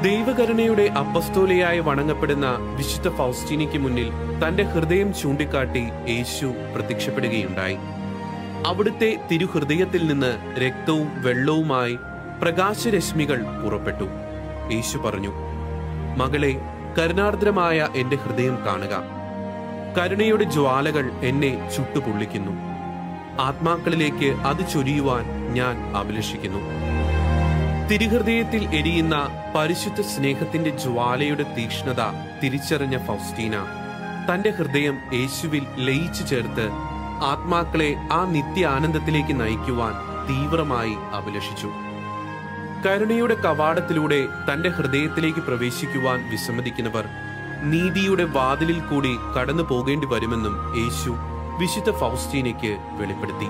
ദൈവകരുണയുടെ അപ്പസ്തോലയായി വണങ്ങപ്പെടുന്ന വിശുദ്ധ ഫൗസ്റ്റീനയ്ക്ക് മുന്നിൽ തന്റെ ഹൃദയം ചൂണ്ടിക്കാട്ടി യേശു പ്രത്യക്ഷപ്പെടുകയുണ്ടായി അവിടുത്തെ തിരുഹൃദയത്തിൽ നിന്ന് രക്തവും വെള്ളവുമായി പ്രകാശരശ്മികൾ പുറപ്പെട്ടു യേശു പറഞ്ഞു മകളെ കരുണാർദ്രമായ എന്റെ ഹൃദയം കാണുക കരുണയുടെ ജ്വാലകൾ എന്നെ ചുട്ടുപൊള്ളിക്കുന്നു ആത്മാക്കളിലേക്ക് അത് ചൊരിയുവാൻ ഞാൻ അഭിലഷിക്കുന്നു തിരുഹൃദയത്തിൽ എരിയുന്ന പരിശുദ്ധ സ്നേഹത്തിന്റെ ജ്വാലയുടെ തീക്ഷ്ണത തിരിച്ചറിഞ്ഞ ഫൗസ്റ്റീന തന്റെ ഹൃദയം യേശുവിൽ ലയിച്ചു ചേർത്ത് ആത്മാക്കളെ ആ നിത്യ ആനന്ദത്തിലേക്ക് നയിക്കുവാൻ തീവ്രമായി അഭിലഷിച്ചു കരുണയുടെ കവാടത്തിലൂടെ തന്റെ ഹൃദയത്തിലേക്ക് പ്രവേശിക്കുവാൻ വിസമ്മതിക്കുന്നവർ നീതിയുടെ വാതിലിൽ കൂടി കടന്നു പോകേണ്ടി വരുമെന്നും യേശു വിശുദ്ധ ഫൗസ്റ്റീനയ്ക്ക് വെളിപ്പെടുത്തി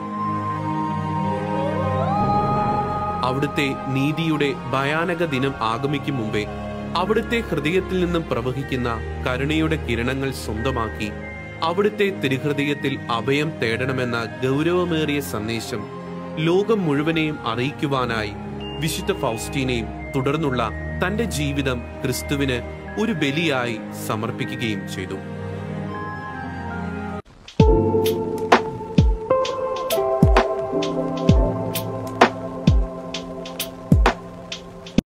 അവിടുത്തെ നീതിയുടെ ഭയാനക ദിനം ആഗമിക്കും മുമ്പേ അവിടുത്തെ ഹൃദയത്തിൽ നിന്നും പ്രവഹിക്കുന്ന കരുണയുടെ കിരണങ്ങൾ സ്വന്തമാക്കി അവിടുത്തെ തിരുഹൃദയത്തിൽ അഭയം തേടണമെന്ന ഗൗരവമേറിയ സന്ദേശം ലോകം മുഴുവനെയും അറിയിക്കുവാനായി വിശുദ്ധ ഫൗസ്റ്റീനെയും തുടർന്നുള്ള തന്റെ ജീവിതം ക്രിസ്തുവിന് ഒരു ബലിയായി സമർപ്പിക്കുകയും ചെയ്തു